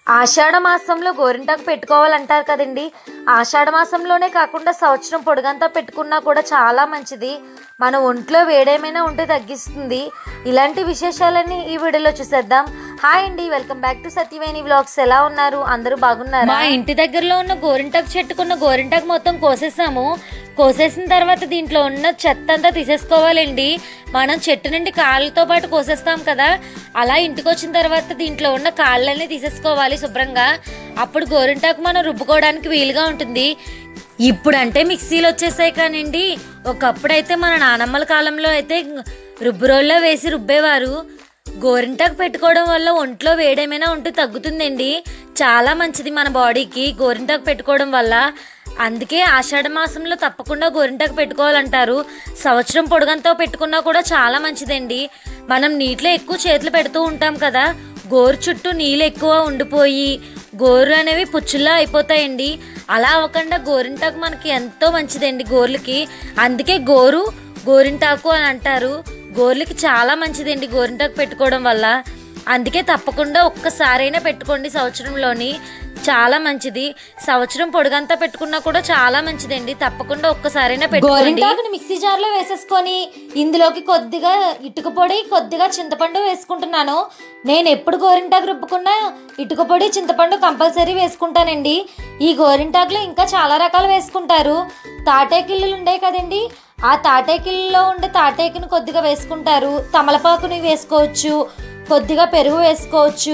ఆషాఢ మాసంలో గోరింటాకు పెట్టుకోవాలంటారు కదండి ఆషాఢ మాసంలోనే కాకుండా సంవత్సరం పొడుగంతా పెట్టుకున్నా కూడా చాలా మంచిది మన ఒంట్లో వేడేమైనా ఉంటే తగ్గిస్తుంది ఇలాంటి విశేషాలన్నీ ఈ వీడియోలో చూసేద్దాం హాయ్ అండి welcome back to Satyaveni vlogs ఎలా ఉన్నారు అందరూ బాగున్నారా మా ఇంటి దగ్గరలో ఉన్న గోరింటాకు చెట్టుకున్న గోరింటాకు మొత్తం కోసేసాము కోసేసిన తర్వాత దీంట్లో ఉన్న చెత్త అంతా తీసేసుకోవాలండి మనం చెట్టు నుండి కాళ్ళతో పాటు కోసేస్తాం కదా అలా ఇంటికి వచ్చిన తర్వాత దీంట్లో ఉన్న కాళ్ళని తీసేసుకోవాలి శుభ్రంగా అప్పుడు గోరింటాకు మనం రుబ్బుకోవడానికి వీలుగా ఉంటుంది ఇప్పుడు అంటే మిక్సీలు వచ్చేసాయి కానివ్వండి ఒకప్పుడైతే మన నానమ్మల కాలంలో అయితే రుబ్బురోల్లో వేసి రుబ్బేవారు గోరింటాకు పెట్టుకోవడం వల్ల ఒంట్లో వేడేమైనా ఉంటే తగ్గుతుందండి చాలా మంచిది మన బాడీకి గోరింటాకు పెట్టుకోవడం వల్ల అందుకే ఆషాఢ మాసంలో తప్పకుండా గోరింటాకు పెట్టుకోవాలంటారు సంవత్సరం పొడుగంతో పెట్టుకున్నా కూడా చాలా మంచిదండి మనం నీటిలో ఎక్కువ చేతులు పెడుతూ ఉంటాం కదా గోరు చుట్టూ నీళ్ళు ఎక్కువ ఉండిపోయి గోర్లు అనేవి పుచ్చుల్లా అయిపోతాయండి అలా అవ్వకుండా గోరింటాకు మనకి ఎంతో మంచిదండి గోర్లకి అందుకే గోరు గోరింటాకు అని అంటారు గోర్లకి చాలా మంచిదండి గోరింటాకు పెట్టుకోవడం వల్ల అందుకే తప్పకుండా ఒక్కసారైనా పెట్టుకోండి సంవత్సరంలోని చాలా మంచిది సంవత్సరం పొడుగంతా పెట్టుకున్నా కూడా చాలా మంచిదండి తప్పకుండా ఒక్కసారైనా పెట్టుకోండి గోరింటాకుని మిక్సీ జార్లో వేసేసుకొని ఇందులోకి కొద్దిగా ఇటుక పొడి కొద్దిగా చింతపండు వేసుకుంటున్నాను నేను ఎప్పుడు గోరింటాకు రుబ్బుకున్నా ఇటుక పొడి చింతపండు కంపల్సరీ వేసుకుంటానండి ఈ గోరింటాకులో ఇంకా చాలా రకాలు వేసుకుంటారు తాటేకిల్లులు ఉండేవి కదండి ఆ తాటేకిల్లులో ఉండే తాటేకిని కొద్దిగా వేసుకుంటారు తమలపాకుని వేసుకోవచ్చు కొద్దిగా పెరుగు వేసుకోవచ్చు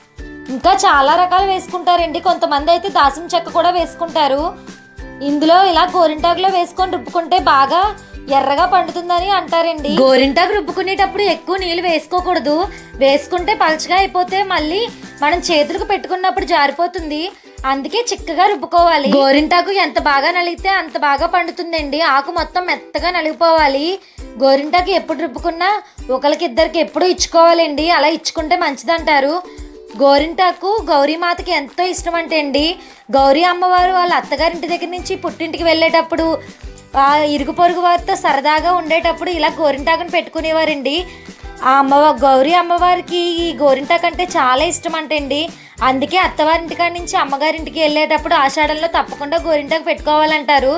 ఇంకా చాలా రకాలు వేసుకుంటారండి కొంతమంది అయితే దాసం చెక్క కూడా వేసుకుంటారు ఇందులో ఇలా గోరింటాకులో వేసుకొని రుబ్బుకుంటే బాగా ఎర్రగా పండుతుందని అంటారండి గోరింటాకు రుబ్బుకునేటప్పుడు ఎక్కువ నీళ్ళు వేసుకోకూడదు వేసుకుంటే పలచగా అయిపోతే మళ్ళీ మనం చేతులకు పెట్టుకున్నప్పుడు జారిపోతుంది అందుకే చిక్కగా రుబ్బుకోవాలి గోరింటాకు ఎంత బాగా నలిగితే అంత బాగా పండుతుందండి ఆకు మొత్తం మెత్తగా నలిగిపోవాలి గోరింటాకు ఎప్పుడు రుబ్బుకున్నా ఒకరికిద్దరికి ఎప్పుడు ఇచ్చుకోవాలండి అలా ఇచ్చుకుంటే మంచిదంటారు గోరింటాకు గౌరీమాతకి ఎంతో ఇష్టం అంటే అండి గౌరీ అమ్మవారు వాళ్ళ అత్తగారింటి దగ్గర నుంచి పుట్టింటికి వెళ్ళేటప్పుడు ఆ ఇరుగు పొరుగు వారితో సరదాగా ఉండేటప్పుడు ఇలా గోరింటాకుని పెట్టుకునేవారండి ఆ అమ్మవారు గౌరీ అమ్మవారికి ఈ గోరింటాకు అంటే చాలా ఇష్టం అంటండి అందుకే అత్తవారింటి కాడి నుంచి అమ్మగారింటికి వెళ్ళేటప్పుడు ఆషాఢంలో తప్పకుండా గోరింటాకు పెట్టుకోవాలంటారు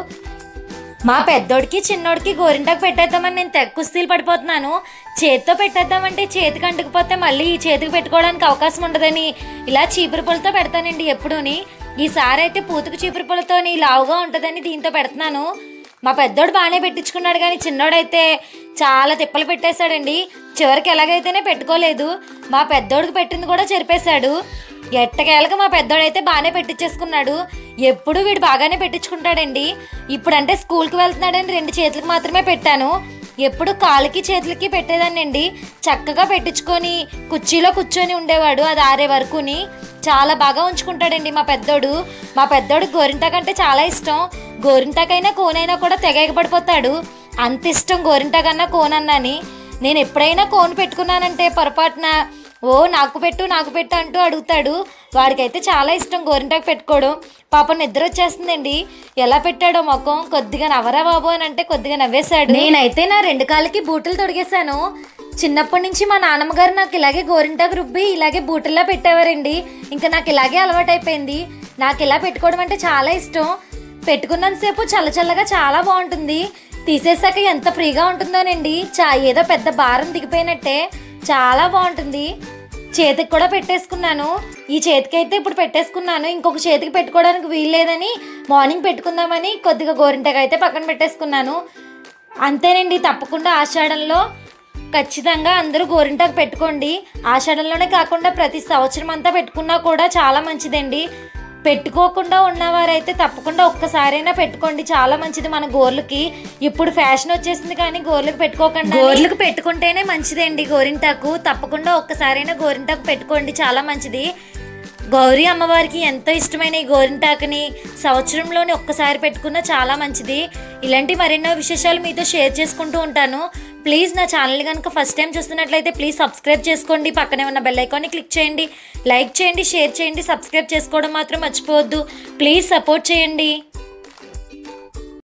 మా పెద్దోడికి చిన్నోడికి గోరింటాకు పెట్టేద్దామని నేను తెగ కుస్తీలు పడిపోతున్నాను చేతితో పెట్టేద్దామంటే చేతికి అంటుకుపోతే మళ్ళీ ఈ చేతికి పెట్టుకోవడానికి అవకాశం ఉండదని ఇలా చీపురు పులతో పెడతానండి ఎప్పుడూని ఈసారి అయితే పూతుకు చీపురు పులతోని లావుగా ఉంటుందని దీంతో పెడుతున్నాను మా పెద్దోడు బాగానే పెట్టించుకున్నాడు కానీ చిన్నోడైతే చాలా తిప్పలు పెట్టేశాడండి చివరికి ఎలాగైతేనే పెట్టుకోలేదు మా పెద్దోడికి పెట్టింది కూడా చెరిపేశాడు ఎట్టకేళ్ళకి మా పెద్దోడైతే బాగానే పెట్టించేసుకున్నాడు ఎప్పుడు వీడు బాగానే పెట్టించుకుంటాడండి ఇప్పుడంటే స్కూల్కి వెళ్తున్నాడని రెండు చేతులకు మాత్రమే పెట్టాను ఎప్పుడు కాళ్ళకి చేతులకి పెట్టేదాన్నండి చక్కగా పెట్టించుకొని కుర్చీలో కూర్చొని ఉండేవాడు అది ఆరే వరకుని చాలా బాగా ఉంచుకుంటాడండి మా పెద్దోడు మా పెద్దోడు గోరింటాకంటే చాలా ఇష్టం గోరింటాకైనా కోనైనా కూడా తెగ ఎగబడిపోతాడు అంత ఇష్టం గోరింటాకన్నా కోనన్నాని నేను ఎప్పుడైనా కోన్ పెట్టుకున్నానంటే పొరపాటున ఓ నాకు పెట్టు నాకు పెట్టు అంటూ అడుగుతాడు వాడికైతే చాలా ఇష్టం గోరింటాకు పెట్టుకోవడం పాపం నిద్ర వచ్చేస్తుందండి ఎలా పెట్టాడో ముఖం కొద్దిగా నవ్వరా బాబు అని అంటే కొద్దిగా నవ్వేశాడు నేనైతే నా రెండు కాళ్ళకి బూటులు తొడిగేశాను చిన్నప్పటి నుంచి మా నాన్నమ్మ గారు నాకు ఇలాగే గోరింటాకు రుబ్బి ఇలాగే బూటుల్లో పెట్టేవారండి ఇంకా నాకు ఇలాగే అలవాటైపోయింది నాకు ఇలా పెట్టుకోవడం అంటే చాలా ఇష్టం పెట్టుకున్నంతసేపు చల్ల చల్లగా చాలా బాగుంటుంది తీసేసాక ఎంత ఫ్రీగా ఉంటుందోనండి చా ఏదో పెద్ద భారం దిగిపోయినట్టే చాలా బాగుంటుంది చేతికి కూడా పెట్టేసుకున్నాను ఈ చేతికి అయితే ఇప్పుడు పెట్టేసుకున్నాను ఇంకొక చేతికి పెట్టుకోవడానికి వీల్లేదని మార్నింగ్ పెట్టుకుందామని కొద్దిగా గోరింటగా అయితే పక్కన పెట్టేసుకున్నాను అంతేనండి తప్పకుండా ఆషాఢంలో ఖచ్చితంగా అందరూ గోరింటాకు పెట్టుకోండి ఆషాఢంలోనే కాకుండా ప్రతి సంవత్సరం అంతా పెట్టుకున్నా కూడా చాలా మంచిదండి పెట్టుకోకుండా ఉన్నవారైతే తప్పకుండా ఒక్కసారైనా పెట్టుకోండి చాలా మంచిది మన గోర్లకి ఇప్పుడు ఫ్యాషన్ వచ్చేసింది కానీ గోర్లకు పెట్టుకోకుండా గోర్లకు పెట్టుకుంటేనే మంచిదండి గోరింటాకు తప్పకుండా ఒక్కసారైనా గోరింటాకు పెట్టుకోండి చాలా మంచిది గౌరీ అమ్మవారికి ఎంతో ఇష్టమైన ఈ గోరింటాకుని సంవత్సరంలోని ఒక్కసారి పెట్టుకున్న చాలా మంచిది ఇలాంటి మరెన్నో విశేషాలు మీతో షేర్ చేసుకుంటూ ఉంటాను ప్లీజ్ నా ఛానల్ కనుక ఫస్ట్ టైం చూస్తున్నట్లయితే ప్లీజ్ సబ్స్క్రైబ్ చేసుకోండి పక్కనే ఉన్న బెల్ ఐకాన్ని క్లిక్ చేయండి లైక్ చేయండి షేర్ చేయండి సబ్స్క్రైబ్ చేసుకోవడం మాత్రం మర్చిపోవద్దు ప్లీజ్ సపోర్ట్ చేయండి